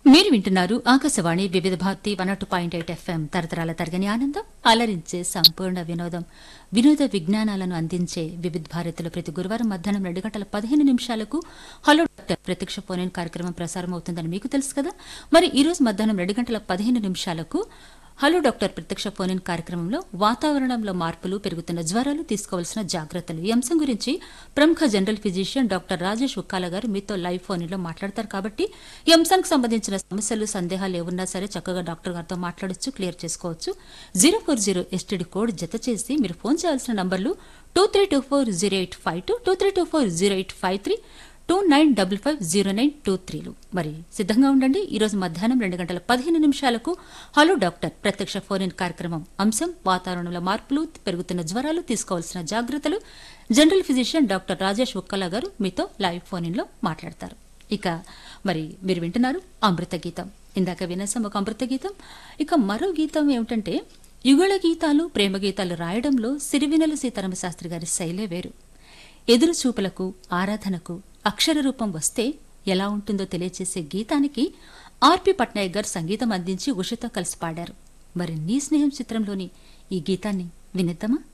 మీరు వింటున్నారు Akashvani Vividh Bharati one two point eight FM తరతరాల తరగని ఆనందం అలరించే సంపూర్ణ వినోదం వినోద విజ్ఞానాలను అందించే వివిధ భారతిలో ప్రతి గురువారం మధ్యాహ్నం రెండు గంటల పదిహేను నిమిషాలకు హలో డాక్టర్ ప్రత్యక్ష ఫోన్ ఇన్ కార్యక్రమం ప్రసారం అవుతుందని మీకు తెలుసు కదా మరి ఈ రోజు మధ్యాహ్నం రెండు గంటల పదిహేను నిమిషాలకు హలో డాక్టర్ ప్రత్యక్ష ఫోన్ ఇన్ కార్యక్రమంలో వాతావరణంలో మార్పులు పెరుగుతున్న జ్వరాలు తీసుకోవాల్సిన జాగ్రత్తలు ఈ అంశం గురించి ప్రముఖ general physician doctor Rajesh Ukkala గారు మీతో లైవ్ ఫోన్ లో మాట్లాడతారు కాబట్టి ఈ అంశానికి సంబంధించిన సమస్యలు సందేహాలు ఏమున్నా సరే చక్కగా డాక్టర్ గారితో మాట్లాడొచ్చు క్లియర్ చేసుకోవచ్చు zero four zero STD code జత చేసి మీరు ఫోన్ చేయాల్సిన నంబర్లు two three two four zero eight five two two three two four zero eight five three two nine double five zero nine two త్రీలు మరి సిద్ధంగా ఉండండి ఈరోజు మధ్యాహ్నం రెండు గంటల పదిహేను నిమిషాలకు హలో డాక్టర్ ప్రత్యక్ష ఫోన్ ఇన్ కార్యక్రమం అంశం వాతావరణంలో మార్పులు పెరుగుతున్న జ్వరాలు తీసుకోవాల్సిన జాగ్రత్తలు general physician doctor Rajesh Ukkala గారు మీతో లైవ్ ఫోన్ ఇన్లో మాట్లాడతారు ఇక మరి మీరు వింటున్నారు అమృత గీతం ఇందాక వినేసాం ఒక అమృత గీతం ఇక మరో గీతం ఏమిటంటే యుగళ గీతాలు ప్రేమ గీతాలు రాయడంలో సిరివినల సీతారామ శాస్త్రి గారి శైలే వేరు ఎదురు చూపులకు ఆరాధనకు అక్షర రూపం వస్తే ఎలా ఉంటుందో తెలియచేసే గీతానికి ఆర్పి పట్నాయక్ గారు సంగీతం అందించి ఉషతో కలిసి పాడారు మరి నీ స్నేహం చిత్రంలోని ఈ గీతాన్ని వినిద్దామా